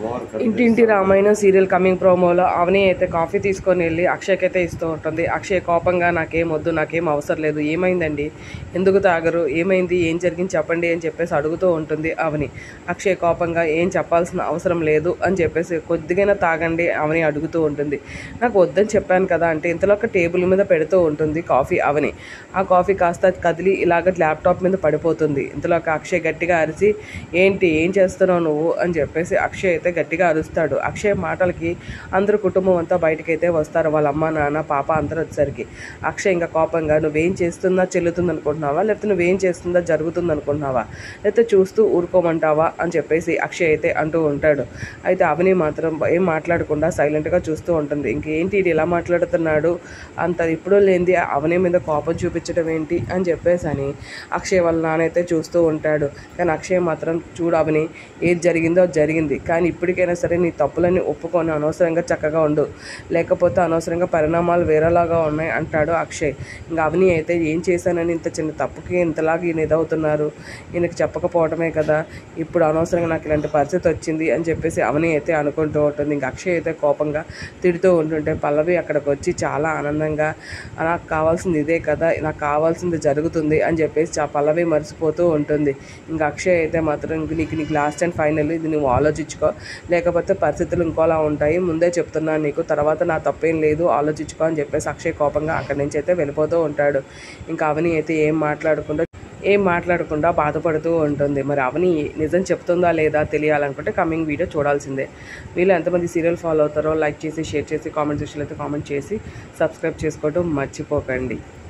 ఇంటింటి Ramayanam serial coming ప్రోమోలో అవని అయితే కాఫీ తీసుకొని వెళ్ళి అక్షయ్కి అయితే ఇస్తూ ఉంటుంది అక్షయ్ కోపంగా నాకేం వద్దు నాకేం అవసరం లేదు ఏమైందండి ఎందుకు తాగరు ఏమైంది ఏం జరిగింది చెప్పండి అని చెప్పేసి అడుగుతూ ఉంటుంది అవని అక్షయ్ కోపంగా ఏం చెప్పాల్సిన అవసరం లేదు అని చెప్పేసి కొద్దిగైనా తాగండి అవని అడుగుతూ ఉంటుంది నాకు వద్దని చెప్పాను కదా అంటే ఇంతలో ఒక టేబుల్ మీద పెడుతూ ఉంటుంది కాఫీ అవని ఆ కాఫీ కాస్త కదిలి ఇలాగ ల్యాప్టాప్ మీద పడిపోతుంది ఇంతలో ఒక అక్షయ్ గట్టిగా అరిచి ఏంటి ఏం చేస్తున్నావు నువ్వు అని చెప్పేసి అక్షయ్ అయితే గట్టిగా అరుస్తాడు అక్షయ్ మాటలకి అందరూ కుటుంబం అంతా బయటకైతే వస్తారు వాళ్ళ అమ్మ నాన్న పాప అందరూ వచ్చేసరికి అక్షయ్ ఇంకా కోపంగా నువ్వేం చేస్తుందా చెల్లుతుంది అనుకుంటున్నావా లేకపోతే నువ్వేం చేస్తుందా జరుగుతుంది అనుకుంటున్నావా లేకపోతే చూస్తూ ఊరుకోమంటావా అని చెప్పేసి అక్షయ్ అయితే అంటూ ఉంటాడు అయితే అవని మాత్రం ఏం మాట్లాడకుండా సైలెంట్గా చూస్తూ ఉంటుంది ఇంకేంటి ఇది ఇలా మాట్లాడుతున్నాడు అంత ఇప్పుడు లేనిది అవని మీద కోపం చూపించడం ఏంటి అని చెప్పేసి అని అక్షయ్ వాళ్ళ నాన్న అయితే చూస్తూ ఉంటాడు కానీ అక్షయ్ మాత్రం చూడు అవని ఏది జరిగిందో అది జరిగింది కానీ ఇప్పటికైనా సరే నీ తప్పులన్నీ ఒప్పుకొని అనవసరంగా చక్కగా ఉండు లేకపోతే అనవసరంగా పరిణామాలు వేరేలాగా ఉన్నాయి అంటాడు అక్షయ్ ఇంకా అవని అయితే ఏం చేశానని ఇంత చిన్న తప్పుకి ఇంతలాగా ఈయన ఇదవుతున్నారు ఈయనకి చెప్పకపోవటమే కదా ఇప్పుడు అనవసరంగా నాకు ఇలాంటి పరిస్థితి వచ్చింది అని చెప్పేసి అవని అయితే అనుకుంటూ ఉంటుంది ఇంకా అక్షయ్ అయితే కోపంగా తిడుతూ ఉంటుంటే పల్లవి అక్కడికి వచ్చి చాలా ఆనందంగా నాకు కావాల్సింది ఇదే కదా నాకు కావాల్సింది జరుగుతుంది అని చెప్పేసి ఆ పల్లవి మర్చిపోతూ ఉంటుంది ఇంకా అక్షయ్ అయితే మాత్రం ఇంక నీకు నీకు లాస్ట్ అండ్ ఫైనల్ ఇది నువ్వు ఆలోచించుకో లేకపోతే పరిస్థితులు ఇంకోలా ఉంటాయి ముందే చెప్తున్నాను నీకు తర్వాత నా తప్పేం లేదు ఆలోచించుకో అని చెప్పేసి అక్షయ్ కోపంగా అక్కడి నుంచి అయితే వెళ్ళిపోతూ ఉంటాడు ఇంకా అవని అయితే ఏం మాట్లాడకుండా ఏం మాట్లాడకుండా బాధపడుతూ ఉంటుంది మరి అవని నిజం చెప్తుందా లేదా తెలియాలనుకుంటే కమింగ్ వీడియో చూడాల్సిందే వీళ్ళు ఎంతమంది సీరియల్ ఫాలో అవుతారో లైక్ చేసి షేర్ చేసి కామెంట్ సెక్షన్లో అయితే కామెంట్ చేసి సబ్స్క్రైబ్ చేసుకోవడం మర్చిపోకండి